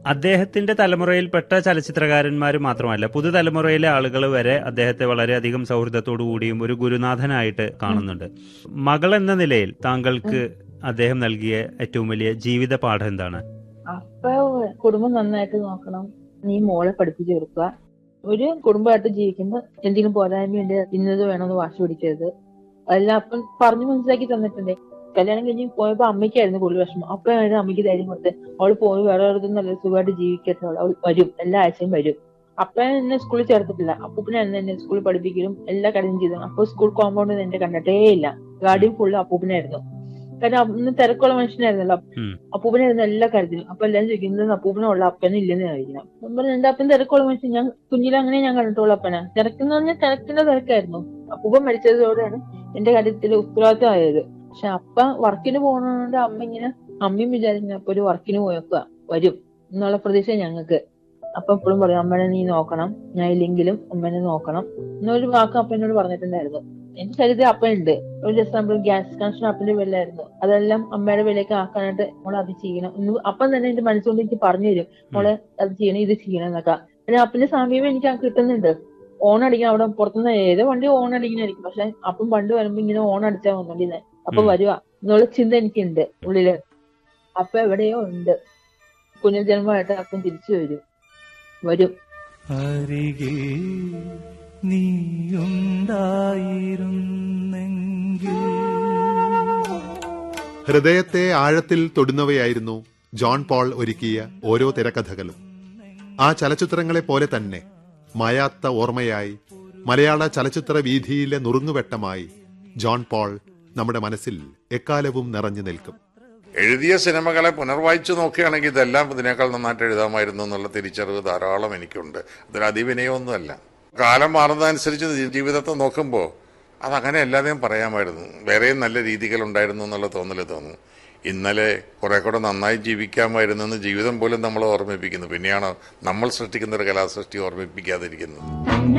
അദ്ദേഹത്തിന്റെ തലമുറയിൽപ്പെട്ട ചലച്ചിത്രകാരന്മാർ മാത്രമല്ല പുതുതലമുറയിലെ ആളുകൾ വരെ അദ്ദേഹത്തെ വളരെയധികം സൗഹൃദത്തോടു കൂടിയും ഒരു ഗുരുനാഥനായിട്ട് കാണുന്നുണ്ട് മകൾ എന്ന നിലയിൽ താങ്കൾക്ക് അദ്ദേഹം നൽകിയ ഏറ്റവും വലിയ ജീവിത പാഠം എന്താണ് അപ്പൊ കുടുംബം നന്നായിട്ട് നോക്കണം നീ മോളെ പഠിപ്പിച്ചു കൊടുക്കുക ഒരു കുടുംബമായിട്ട് ജീവിക്കുമ്പോ എന്തെങ്കിലും പോരായ്മയുണ്ട് ഇന്നത് വേണമെന്ന് വാശി പിടിക്കരുത് അതെല്ലാം അപ്പം പറഞ്ഞു മനസ്സിലാക്കി തന്നിട്ടുണ്ട് കല്യാണം കഴിഞ്ഞ് പോയപ്പോ അമ്മയ്ക്കായിരുന്നു കൂടുതൽ വിഷമം അപ്പോഴായിരുന്നു അമ്മയ്ക്ക് ധൈര്യം കൊടുത്ത് അവള് പോയി വേറെ ഒരിടത്തും നല്ല സുഖമായിട്ട് ജീവിക്കട്ടെ അവൾ അവൾ വരും എല്ലാ ആഴ്ചയും വരും അപ്പ എന്നെ സ്കൂളിൽ ചേർത്തിട്ടില്ല അപ്പൂപ്പനായിരുന്നു എന്നെ സ്കൂളിൽ പഠിപ്പിക്കലും എല്ലാ കാര്യവും ചെയ്തു അപ്പൊ സ്കൂൾ കോമ്പൗണ്ടിൽ എന്നെ കണ്ടിട്ടേ ഇല്ല ഗാഡിയും ഫുള്ള് അപ്പൂപ്പനായിരുന്നു കാരണം അന്ന് തിരക്കുള്ള മനുഷ്യനായിരുന്നല്ലോ ഉം. അപ്പൂപ്പനായിരുന്നു എല്ലാ കാര്യത്തിലും അപ്പൊ എല്ലാരും ചോദിക്കുന്നത് അപ്പൂപ്പനുള്ള അപ്പനും ഇല്ലെന്ന് ചോദിക്കണം ഞാൻ പറഞ്ഞു എന്റെ അപ്പൻ തിരക്കുള്ള മനുഷ്യൻ ഞാൻ കുഞ്ഞിലെ അങ്ങനെ ഞാൻ കണ്ടിട്ടുള്ള അപ്പനാ തിരക്കെന്ന് പറഞ്ഞാൽ തിരക്കിന്റെ തിരക്കായിരുന്നു അപ്പൂപ്പൻ മരിച്ചതോടെയാണ് എന്റെ കാര്യത്തിൽ ഉത്തരവാദിത്തം ആയത് പക്ഷെ അപ്പ വർക്കിന് പോകണോണ്ട് അമ്മ ഇങ്ങനെ അമ്മയും വിചാരിക്കുന്ന അപ്പൊ ഒരു വർക്കിന് പോയേക്കുക വരും എന്നുള്ള പ്രതീക്ഷ ഞങ്ങൾക്ക് അപ്പൊ എപ്പോഴും പറയും അമ്മനെ നീ നോക്കണം ഞാൻ ഇല്ലെങ്കിലും അമ്മനെ നോക്കണം എന്നൊരു വാക്ക് അപ്പനോട് പറഞ്ഞിട്ടുണ്ടായിരുന്നു എന്റെ ശരീരത്തിൽ അപ്പനുണ്ട് ഒരു എക്സാമ്പിൾ ഗ്യാസ് കണക്ഷൻ അപ്പന്റെ വിലയായിരുന്നു അതെല്ലാം അമ്മയുടെ വിലയൊക്കെ ആക്കാനായിട്ട് മോളെ അത് ചെയ്യണം എന്ന് അപ്പം തന്നെ എന്റെ മനസ്സുകൊണ്ട് എനിക്ക് പറഞ്ഞു തരും മോളെ അത് ചെയ്യണം ഇത് ചെയ്യണം എന്നൊക്കെ പിന്നെ അപ്പന്റെ സമീപം എനിക്ക് ആ കിട്ടുന്നുണ്ട് ഓൺ അടിക്കാൻ അവിടെ പുറത്തുനിന്ന് ഏതോ വണ്ടി ഓൺ അടിക്കുന്നതായിരിക്കും പക്ഷെ അപ്പം പണ്ട് വരുമ്പോ ഇങ്ങനെ ഓൺ അടിച്ചാൽ വന്നോണ്ടിരുന്നെ അപ്പൊ ഉം. വരുക എന്നുള്ള ചിന്ത എനിക്കുണ്ട് ഉള്ളില് അപ്പൊ എവിടെയോ ഉണ്ട് പുനർജന്മമായിട്ട് അപ്പം തിരിച്ചു വരും വരും അരികിൽ നീയുണ്ടായിരുന്നെങ്കിൽ ഹൃദയത്തെ ആഴത്തിൽ തൊടുന്നവയായിരുന്നു ജോൺ പോൾ ഒരുക്കിയ ഓരോ തിരക്കഥകളും ആ ചലച്ചിത്രങ്ങളെ പോലെ തന്നെ മായാത്ത ഓർമ്മയായി മലയാള ചലച്ചിത്ര വീഥിയിലെ നുറുങ്ങുവെട്ടമായി ജോൺ പോൾ നമ്മുടെ മനസ്സിൽ എക്കാലവും നിറഞ്ഞു നിൽക്കും എഴുതിയ സിനിമകളെ പുനർവായിച്ചു നോക്കുകയാണെങ്കിൽ ഇതെല്ലാം ഇതിനേക്കാൾ നന്നായിട്ട് എഴുതാമായിരുന്നു എന്നുള്ള തിരിച്ചറിവ് ധാരാളം എനിക്കുണ്ട് അതിൽ അതിവിനയമൊന്നുമല്ല കാലം മാറുന്നതനുസരിച്ച് ജീവിതത്തെ നോക്കുമ്പോൾ അതങ്ങനെ എല്ലാതെയും പറയാമായിരുന്നു വേറെയും നല്ല രീതികൾ ഉണ്ടായിരുന്നു എന്നുള്ള തോന്നൽ തോന്നുന്നു ഇന്നലെ കുറെ കൂടെ നന്നായി ജീവിക്കാമായിരുന്നു എന്ന് ജീവിതം പോലും നമ്മളെ ഓർമ്മിപ്പിക്കുന്നു പിന്നെയാണോ നമ്മൾ സൃഷ്ടിക്കുന്ന ഒരു കലാസൃഷ്ടി ഓർമ്മിപ്പിക്കാതിരിക്കുന്നത്